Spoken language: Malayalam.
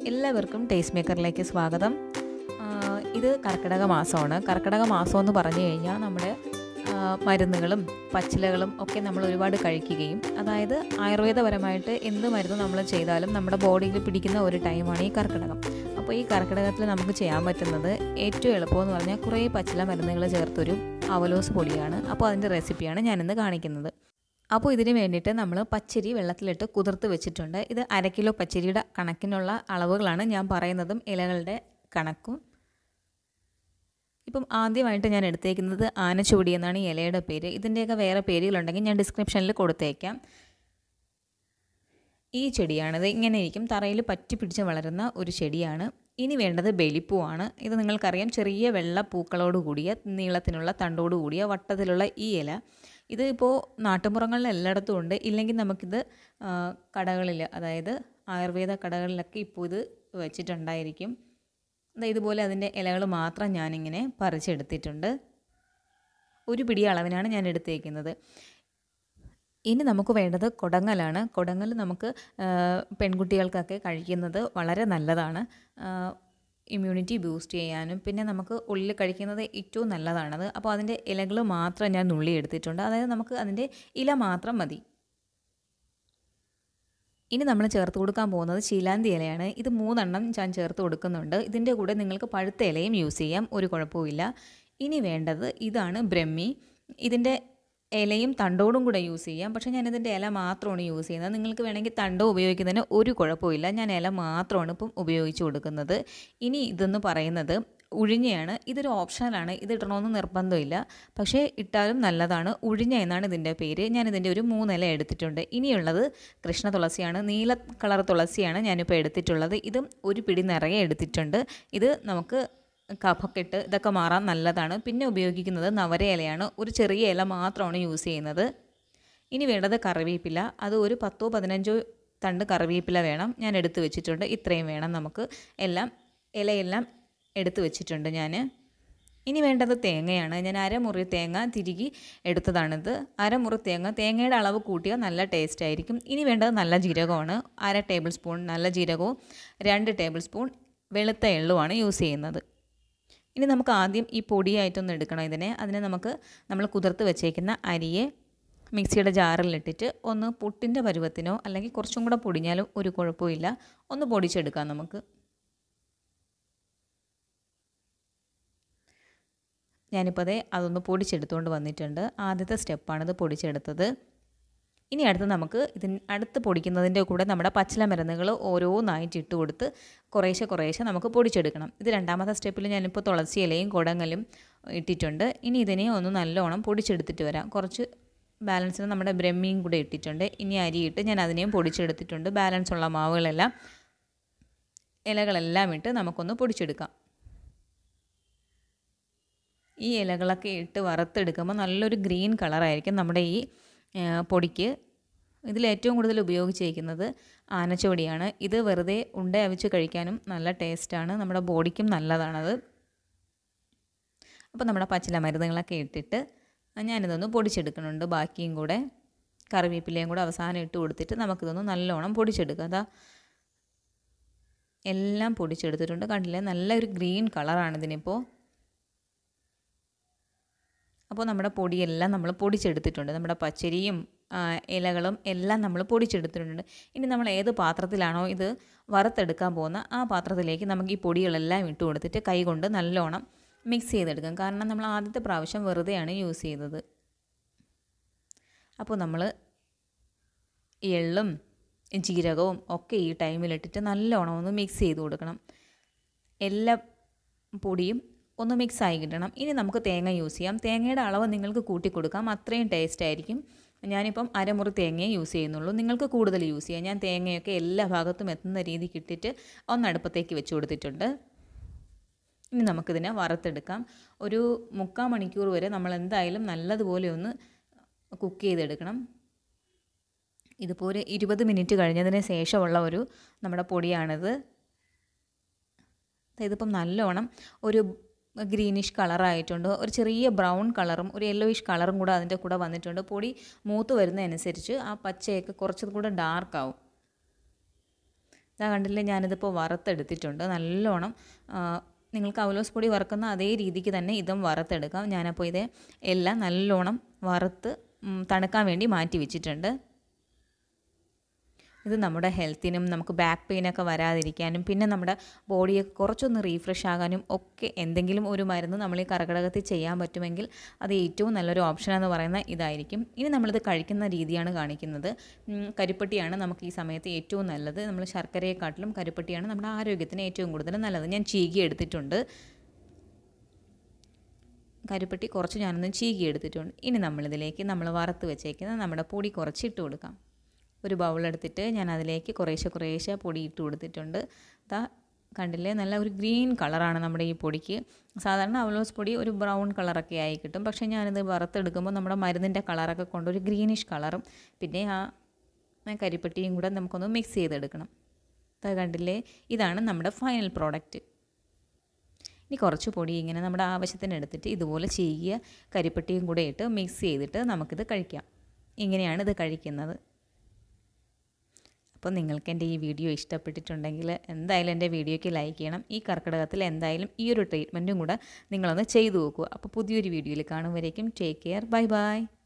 എല്ലാവർക്കും ടേസ്റ്റ് മേക്കറിലേക്ക് സ്വാഗതം ആ, ഇത് കർക്കിടക മാസമാണ് കർക്കിടക മാസം എന്ന് പറഞ്ഞു കഴിഞ്ഞാൽ നമ്മുടെ ആ, മരുന്നുകളും പച്ചിലകളും ഒക്കെ നമ്മൾ ഒരുപാട് കഴിക്കുകയും അതായത് ആയുർവേദപരമായിട്ട് എന്ത് മരുന്ന് നമ്മൾ ചെയ്താലും നമ്മുടെ ബോഡിയിൽ പിടിക്കുന്ന ഒരു ടൈമാണ് ഈ കർക്കിടകം അപ്പോൾ ഈ കർക്കിടകത്തിൽ നമുക്ക് ചെയ്യാൻ പറ്റുന്നത് ഏറ്റവും എളുപ്പമെന്ന് പറഞ്ഞാൽ കുറേ പച്ചില മരുന്നുകൾ ചേർത്തൊരു അവലോസ് പൊടിയാണ് അപ്പോൾ അതിൻ്റെ റെസിപ്പിയാണ് ഞാനിന്ന് കാണിക്കുന്നത് അപ്പോൾ ഇതിന് വേണ്ടിയിട്ട് നമ്മൾ പച്ചരി വെള്ളത്തിലിട്ട് കുതിർത്ത് വെച്ചിട്ടുണ്ട് ഇത് അര കിലോ പച്ചരിയുടെ കണക്കിനുള്ള അളവുകളാണ് ഞാൻ പറയുന്നതും ഇലകളുടെ കണക്കും ഇപ്പം ആദ്യമായിട്ട് ഞാൻ എടുത്തേക്കുന്നത് ആനച്ചുവടി എന്നാണ് ഈ ഇലയുടെ പേര് ഇതിൻ്റെയൊക്കെ വേറെ പേരുകളുണ്ടെങ്കിൽ ഞാൻ ഡിസ്ക്രിപ്ഷനിൽ കൊടുത്തേക്കാം ഈ ചെടിയാണിത് ഇങ്ങനെ ഇരിക്കും തറയിൽ പറ്റി പിടിച്ച് വളരുന്ന ഒരു ചെടിയാണ് ഇനി വേണ്ടത് ബലിപ്പൂവാണ് ഇത് നിങ്ങൾക്കറിയാം ചെറിയ വെള്ള പൂക്കളോട് കൂടിയ നീളത്തിനുള്ള തണ്ടോട് കൂടിയ വട്ടത്തിലുള്ള ഈ ഇല ഇത് ഇപ്പോൾ നാട്ടുമ്പുറങ്ങളിൽ എല്ലായിടത്തും ഉണ്ട് ഇല്ലെങ്കിൽ നമുക്കിത് ആ, കടകളിൽ അതായത് ആയുർവേദ കടകളിലൊക്കെ ഇപ്പോൾ ഇത് വെച്ചിട്ടുണ്ടായിരിക്കും ദാ ഇതുപോലെ അതിൻ്റെ ഇലകൾ മാത്രം ഞാനിങ്ങനെ പറിച്ചെടുത്തിട്ടുണ്ട് ഒരു പിടി അളവിനാണ് ഞാൻ എടുത്തേക്കുന്നത് ഇനി നമുക്ക് വേണ്ടത് കൊടങ്ങലാണ് കൊടങ്ങൽ നമുക്ക് ആ, പെൺകുട്ടികൾക്കൊക്കെ കഴിക്കുന്നത് വളരെ നല്ലതാണ് ഇമ്മ്യൂണിറ്റി ബൂസ്റ്റ് ചെയ്യാനും പിന്നെ നമുക്ക് ഉള്ളിൽ കഴിക്കുന്നത് ഏറ്റവും നല്ലതാണത് അപ്പോൾ അതിൻ്റെ ഇലകൾ മാത്രം ഞാൻ നുള്ളി എടുത്തിട്ടുണ്ട് അതായത് നമുക്ക് അതിൻ്റെ ഇല മാത്രം മതി ഇനി നമ്മൾ ചേർത്ത് കൊടുക്കാൻ പോകുന്നത് ചീലാന്തി ഇലയാണ് ഇത് മൂന്നെണ്ണം ഞാൻ ചേർത്ത് കൊടുക്കുന്നുണ്ട് ഇതിൻ്റെ കൂടെ നിങ്ങൾക്ക് പഴുത്ത ഇലയും യൂസ് ചെയ്യാം ഒരു കുഴപ്പവുമില്ല ഇനി വേണ്ടത് ഇതാണ് ബ്രഹ്മി ഇതിൻ്റെ ഇലയും തണ്ടോടും കൂടെ യൂസ് ചെയ്യാം പക്ഷേ ഞാനിതിൻ്റെ ഇല മാത്രമാണ് യൂസ് ചെയ്യുന്നത് നിങ്ങൾക്ക് വേണമെങ്കിൽ തണ്ടോ ഉപയോഗിക്കുന്നതിന് ഒരു കുഴപ്പമില്ല ഞാൻ ഇല മാത്രമാണ് ഇപ്പം ഉപയോഗിച്ച് കൊടുക്കുന്നത് ഇനി ഇതെന്ന് പറയുന്നത് ഉഴിഞ്ഞയാണ് ഇതൊരു ഓപ്ഷനലാണ് ഇത് ഇടണമെന്ന് നിർബന്ധമില്ല പക്ഷേ ഇട്ടാലും നല്ലതാണ് ഉഴിഞ്ഞ എന്നാണ് ഇതിൻ്റെ പേര് ഞാൻ ഇതിൻ്റെ ഒരു മൂന്നില എടുത്തിട്ടുണ്ട് ഇനിയുള്ളത് കൃഷ്ണ തുളസിയാണ് നീല കളർ തുളസിയാണ് ഞാനിപ്പോൾ എടുത്തിട്ടുള്ളത് ഇതും ഒരു പിടി നിറയെ എടുത്തിട്ടുണ്ട് ഇത് നമുക്ക് കഫക്കെട്ട് ഇതൊക്കെ മാറാൻ നല്ലതാണ് പിന്നെ ഉപയോഗിക്കുന്നത് നവര ഇലയാണ് ഒരു ചെറിയ ഇല മാത്രമാണ് യൂസ് ചെയ്യുന്നത് ഇനി വേണ്ടത് കറിവേപ്പില അത് ഒരു പത്തോ പതിനഞ്ചോ തണ്ട് കറിവേപ്പില വേണം ഞാൻ എടുത്തു വെച്ചിട്ടുണ്ട് ഇത്രയും വേണം നമുക്ക് എല്ലാം ഇലയെല്ലാം എടുത്തു വെച്ചിട്ടുണ്ട് ഞാൻ ഇനി വേണ്ടത് തേങ്ങയാണ് ഞാൻ അരമുറി തേങ്ങ തിരികെ എടുത്തതാണിത് അരമുറി തേങ്ങ തേങ്ങയുടെ അളവ് കൂട്ടിയാൽ നല്ല ടേസ്റ്റ് ആയിരിക്കും ഇനി വേണ്ടത് നല്ല ജീരകമാണ് അര ടേബിൾ സ്പൂൺ നല്ല ജീരകവും രണ്ട് ടേബിൾ സ്പൂൺ വെളുത്ത എള്ളുമാണ് യൂസ് ചെയ്യുന്നത് ഇനി നമുക്ക് ആദ്യം ഈ പൊടിയായിട്ടൊന്ന് എടുക്കണം ഇതിനെ അതിനെ നമുക്ക് നമ്മൾ കുതിർത്ത് വെച്ചേക്കുന്ന അരിയെ മിക്സിയുടെ ജാറിലിട്ടിട്ട് ഒന്ന് പുട്ടിൻ്റെ പരുവത്തിനോ അല്ലെങ്കിൽ കുറച്ചും കൂടെ പൊടിഞ്ഞാലും ഒരു കുഴപ്പമില്ല ഒന്ന് പൊടിച്ചെടുക്കാം നമുക്ക് ഞാനിപ്പോൾ അതേ അതൊന്ന് പൊടിച്ചെടുത്തുകൊണ്ട് വന്നിട്ടുണ്ട് ആദ്യത്തെ സ്റ്റെപ്പാണിത് പൊടിച്ചെടുത്തത് ഇനി അടുത്ത് നമുക്ക് ഇതിന് അടുത്ത് പൊടിക്കുന്നതിൻ്റെ കൂടെ നമ്മുടെ പച്ചില മരുന്നുകൾ ഓരോന്നായിട്ട് ഇട്ട് കൊടുത്ത് കുറേശ്ശെ കുറേശ്ശെ നമുക്ക് പൊടിച്ചെടുക്കണം ഇത് രണ്ടാമത്തെ സ്റ്റെപ്പിൽ ഞാനിപ്പോൾ തുളസി ഇലയും കുടങ്ങലും ഇട്ടിട്ടുണ്ട് ഇനി ഇതിനെ ഒന്ന് നല്ലോണം പൊടിച്ചെടുത്തിട്ട് വരാം കുറച്ച് ബാലൻസിന് നമ്മുടെ ബ്രഹ്മിയും കൂടെ ഇട്ടിട്ടുണ്ട് ഇനി അരിയിട്ട് ഞാൻ അതിനെയും പൊടിച്ചെടുത്തിട്ടുണ്ട് ബാലൻസ് ഉള്ള മാവുകളെല്ലാം ഇലകളെല്ലാം ഇട്ട് നമുക്കൊന്ന് പൊടിച്ചെടുക്കാം ഈ ഇലകളൊക്കെ ഇട്ട് വറുത്തെടുക്കുമ്പോൾ നല്ലൊരു ഗ്രീൻ കളറായിരിക്കും നമ്മുടെ ഈ ആ, പൊടിക്ക് ഇതിൽ ഏറ്റവും കൂടുതൽ ഉപയോഗിച്ചിരിക്കുന്നത് ആനച്ചുവടിയാണ് ഇത് വെറുതെ ഉണ്ട അവിച്ച് കഴിക്കാനും നല്ല ടേസ്റ്റാണ് നമ്മുടെ ബോഡിക്കും നല്ലതാണത് അപ്പോൾ നമ്മുടെ പച്ചില മരുന്നുകളൊക്കെ ഇട്ടിട്ട് ഞാനിതൊന്ന് പൊടിച്ചെടുക്കുന്നുണ്ട് ബാക്കിയും കൂടെ കറിവേപ്പിലയും കൂടെ അവസാനം ഇട്ട് കൊടുത്തിട്ട് നമുക്കിതൊന്ന് നല്ലോണം പൊടിച്ചെടുക്കാം അതാ എല്ലാം പൊടിച്ചെടുത്തിട്ടുണ്ട് കണ്ടില്ലേ നല്ലൊരു ഗ്രീൻ കളറാണ് ഇതിനിപ്പോൾ അപ്പോൾ നമ്മുടെ പൊടിയെല്ലാം നമ്മൾ പൊടിച്ചെടുത്തിട്ടുണ്ട് നമ്മുടെ പച്ചരിയും ആ, ഇലകളും എല്ലാം നമ്മൾ പൊടിച്ചെടുത്തിട്ടുണ്ട് ഇനി നമ്മൾ ഏത് പാത്രത്തിലാണോ ഇത് വറുത്തെടുക്കാൻ പോകുന്ന ആ പാത്രത്തിലേക്ക് നമുക്ക് ഈ പൊടികളെല്ലാം ഇട്ട് കൊടുത്തിട്ട് കൈ കൊണ്ട് നല്ലോണം മിക്സ് ചെയ്തെടുക്കാം കാരണം നമ്മൾ ആദ്യത്തെ പ്രാവശ്യം വെറുതെയാണ് യൂസ് ചെയ്തത് അപ്പോൾ നമ്മൾ എള്ളും ജീരകവും ഒക്കെ ഈ ടൈമിലിട്ടിട്ട് നല്ലോണം ഒന്ന് മിക്സ് ചെയ്ത് കൊടുക്കണം എല്ലാ പൊടിയും ഒന്ന് മിക്സ് ആയി കിട്ടണം ഇനി നമുക്ക് തേങ്ങ യൂസ് ചെയ്യാം തേങ്ങയുടെ അളവ് നിങ്ങൾക്ക് കൂട്ടി കൊടുക്കാം അത്രയും ടേസ്റ്റ് ആയിരിക്കും ഞാനിപ്പം അരമുറി തേങ്ങയെ യൂസ് ചെയ്യുന്നുള്ളൂ നിങ്ങൾക്ക് കൂടുതൽ യൂസ് ചെയ്യാം ഞാൻ തേങ്ങയൊക്കെ എല്ലാ ഭാഗത്തും എത്തുന്ന രീതിക്ക് ഇട്ടിട്ട് ഒന്ന് അടുപ്പത്തേക്ക് വെച്ച് കൊടുത്തിട്ടുണ്ട് ഇനി നമുക്കിതിനെ വറുത്തെടുക്കാം ഒരു മുക്കാൽ മണിക്കൂർ വരെ നമ്മൾ എന്തായാലും നല്ലതുപോലെ ഒന്ന് കുക്ക് ചെയ്തെടുക്കണം ഇതിപ്പോൾ ഒരു ഇരുപത് മിനിറ്റ് കഴിഞ്ഞതിന് ശേഷമുള്ള ഒരു നമ്മുടെ പൊടിയാണിത് ദാ ഇതിപ്പം നല്ലോണം ഒരു ഗ്രീനിഷ് കളറായിട്ടുണ്ട് ഒരു ചെറിയ ബ്രൗൺ കളറും ഒരു യെല്ലോയിഷ് കളറും കൂടെ അതിൻ്റെ കൂടെ വന്നിട്ടുണ്ട് പൊടി മൂത്ത് വരുന്നതനുസരിച്ച് ആ പച്ചയൊക്കെ കുറച്ചും കൂടെ ഡാർക്കാവും ഇതാ കണ്ടില്ലേ ഞാനിതിപ്പോൾ വറുത്തെടുത്തിട്ടുണ്ട് നല്ലോണം ആ, നിങ്ങൾക്ക് അവലോസ് പൊടി വറുക്കുന്ന അതേ രീതിക്ക് തന്നെ ഇതും വറുത്തെടുക്കാം ഞാനപ്പോൾ ഇത് എല്ലാം നല്ലോണം വറുത്ത് ഉം, തണുക്കാൻ വേണ്ടി മാറ്റി വെച്ചിട്ടുണ്ട് ഇത് നമ്മുടെ ഹെൽത്തിനും നമുക്ക് ബാക്ക് പെയിനൊക്കെ വരാതിരിക്കാനും പിന്നെ നമ്മുടെ ബോഡിയെ കുറച്ചൊന്ന് റീഫ്രഷ് ആകാനും ഒക്കെ എന്തെങ്കിലും ഒരു മരുന്ന് നമ്മൾ ഈ കർക്കിടകത്തിൽ ചെയ്യാൻ പറ്റുമെങ്കിൽ അത് ഏറ്റവും നല്ലൊരു ഓപ്ഷനെന്ന് പറയുന്നത് ഇതായിരിക്കും ഇനി നമ്മളിത് കഴിക്കുന്ന രീതിയാണ് കാണിക്കുന്നത് ഉം, കരിപ്പട്ടിയാണ് നമുക്ക് ഈ സമയത്ത് ഏറ്റവും നല്ലത് നമ്മൾ ശർക്കരയെക്കാട്ടിലും കരിപ്പട്ടിയാണ് നമ്മുടെ ആരോഗ്യത്തിന് ഏറ്റവും കൂടുതൽ നല്ലത് ഞാൻ ചീകി എടുത്തിട്ടുണ്ട് കരിപ്പട്ടി കുറച്ച് ഞാനൊന്ന് ചീകി എടുത്തിട്ടുണ്ട് ഇനി നമ്മളിതിലേക്ക് നമ്മൾ വറുത്ത് വെച്ചേക്കുന്ന നമ്മുടെ പൊടി കുറച്ച് ഇട്ട് കൊടുക്കാം ഒരു ബൗളെടുത്തിട്ട് ഞാൻ അതിലേക്ക് കുറേശ്ശെ കുറേശ്ശെ പൊടി ഇട്ട് കൊടുത്തിട്ടുണ്ട് ദാ കണ്ടില്ലേ നല്ല ഒരു ഗ്രീൻ കളറാണ് നമ്മുടെ ഈ പൊടിക്ക് സാധാരണ അവലോസ് പൊടി ഒരു ബ്രൗൺ കളറൊക്കെ ആയി കിട്ടും പക്ഷേ ഞാനിത് വറുത്തെടുക്കുമ്പോൾ നമ്മുടെ മരുന്നിൻ്റെ കളറൊക്കെ കൊണ്ട് ഒരു ഗ്രീനിഷ് കളറും പിന്നെ ആ കരിപ്പട്ടിയും കൂടെ നമുക്കൊന്ന് മിക്സ് ചെയ്തെടുക്കണം ദാ കണ്ടില്ലേ ഇതാണ് നമ്മുടെ ഫൈനൽ പ്രോഡക്റ്റ് ഇനി കുറച്ച് പൊടി ഇങ്ങനെ നമ്മുടെ ആവശ്യത്തിന് എടുത്തിട്ട് ഇതുപോലെ ചെയ്യുക കരിപ്പട്ടിയും കൂടെ ഇട്ട് മിക്സ് ചെയ്തിട്ട് നമുക്കിത് കഴിക്കാം ഇങ്ങനെയാണ് ഇത് കഴിക്കുന്നത് അപ്പോൾ നിങ്ങൾക്ക് എൻ്റെ ഈ വീഡിയോ ഇഷ്ടപ്പെട്ടിട്ടുണ്ടെങ്കിൽ എന്തായാലും എൻ്റെ വീഡിയോയ്ക്ക് ലൈക്ക് ചെയ്യണം ഈ കർക്കിടകത്തിൽ എന്തായാലും ഈ ഒരു ട്രീറ്റ്മെൻറ്റും കൂടെ നിങ്ങളൊന്ന് ചെയ്തു നോക്കുക അപ്പോൾ പുതിയൊരു വീഡിയോയിൽ കാണുമ്പോഴേക്കും ടേക്ക് കെയർ ബൈ ബൈ